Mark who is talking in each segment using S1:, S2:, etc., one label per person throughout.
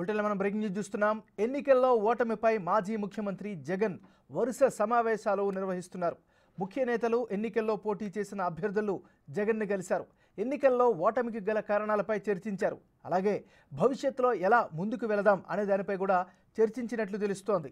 S1: బులెటిన్లో మనం breaking news చూస్తున్నాం ఎన్నికల్లో ఓటమిపై మాజీ ముఖ్యమంత్రి జగన్ వరుస సమావేశాలు నిర్వహిస్తున్నారు ముఖ్య నేతలు ఎన్నికల్లో పోటీ చేసిన అభ్యర్థులు జగన్ను కలిశారు ఎన్నికల్లో ఓటమికి గల కారణాలపై చర్చించారు అలాగే భవిష్యత్తులో ఎలా ముందుకు వెళదాం అనే దానిపై కూడా చర్చించినట్లు తెలుస్తోంది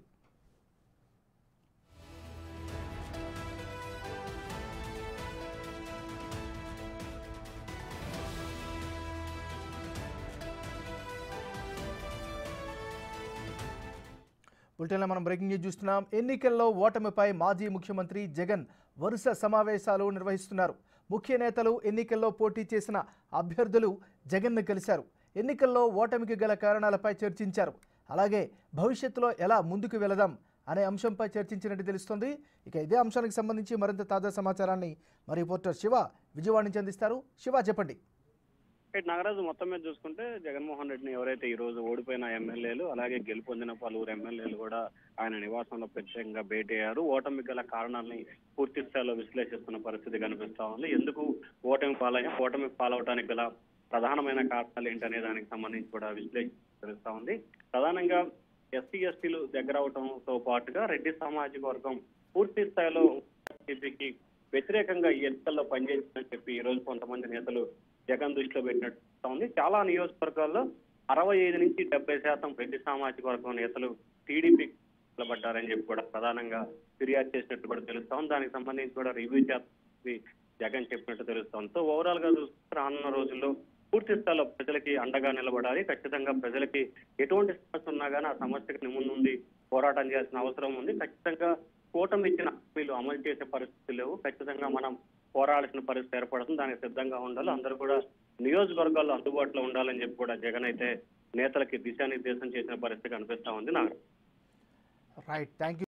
S1: బులెటిన్లో మనం బ్రేకింగ్ న్యూస్ చూస్తున్నాం ఎన్నికల్లో ఓటమిపై మాజీ ముఖ్యమంత్రి జగన్ వరుస సమావేశాలు నిర్వహిస్తున్నారు ముఖ్య నేతలు ఎన్నికల్లో పోటీ చేసిన అభ్యర్థులు జగన్ను కలిశారు ఎన్నికల్లో ఓటమికి గల కారణాలపై చర్చించారు అలాగే భవిష్యత్తులో ఎలా ముందుకు వెళదాం అనే అంశంపై చర్చించినట్టు తెలుస్తోంది ఇక ఇదే అంశానికి సంబంధించి మరింత తాజా సమాచారాన్ని మా రిపోర్టర్ శివ విజయవాడ నుంచి అందిస్తారు శివ చెప్పండి
S2: ఇటు నాగరాజు మొత్తం మీద చూసుకుంటే జగన్మోహన్ రెడ్డిని ఎవరైతే ఈ రోజు ఓడిపోయిన ఎమ్మెల్యేలు అలాగే గెలుపొందిన పలువురు ఎమ్మెల్యేలు కూడా ఆయన నివాసంలో ప్రత్యేకంగా భేటీ అయ్యారు ఓటమి గల కారణాలని పూర్తి స్థాయిలో విశ్లేషిస్తున్న పరిస్థితి కనిపిస్తా ఉంది ఎందుకు ఓటమి పాలయ్యా ఓటమి పాలవటానికి గల ప్రధానమైన కారణాలు ఏంటనే దానికి సంబంధించి కూడా విశ్లేషణ తెలుస్తా ఉంది ప్రధానంగా ఎస్సీ ఎస్టీలు దగ్గర అవటంతో పాటుగా రెడ్డి సామాజిక వర్గం పూర్తి స్థాయిలో టీడీపీకి వ్యతిరేకంగా ఈ ఎన్నికల్లో పనిచేసిందని చెప్పి ఈ రోజు కొంతమంది నేతలు జగన్ దృష్టిలో పెట్టినట్టు ఉంది చాలా నియోజకవర్గాల్లో అరవై ఐదు నుంచి డెబ్బై శాతం రెడ్డి సామాజిక వర్గం నేతలు టీడీపీ నిలబడ్డారని చెప్పి కూడా ప్రధానంగా ఫిర్యాదు చేసినట్టు కూడా తెలుస్తా ఉంది దానికి సంబంధించి కూడా రివ్యూ చేసి జగన్ చెప్పినట్టు తెలుస్తోంది సో ఓవరాల్ గా చూస్తే రానున్న రోజుల్లో పూర్తి స్థాయిలో ప్రజలకి అండగా నిలబడాలి ఖచ్చితంగా ప్రజలకి ఎటువంటి సమస్య ఉన్నా కానీ ఆ సమస్యకి ముందుండి పోరాటం చేయాల్సిన అవసరం ఉంది ఖచ్చితంగా కూటమి ఇచ్చిన హామీలు అమలు చేసే పరిస్థితి లేవు ఖచ్చితంగా మనం పోరాడాల్సిన పరిస్థితి ఏర్పడుతుంది దానికి సిద్ధంగా ఉండాలి అందరూ కూడా నియోజకవర్గాల్లో అందుబాటులో ఉండాలని చెప్పి కూడా జగన్ అయితే నేతలకి దిశానిర్దేశం చేసిన పరిస్థితి కనిపిస్తా ఉంది నాకు
S1: రైట్ థ్యాంక్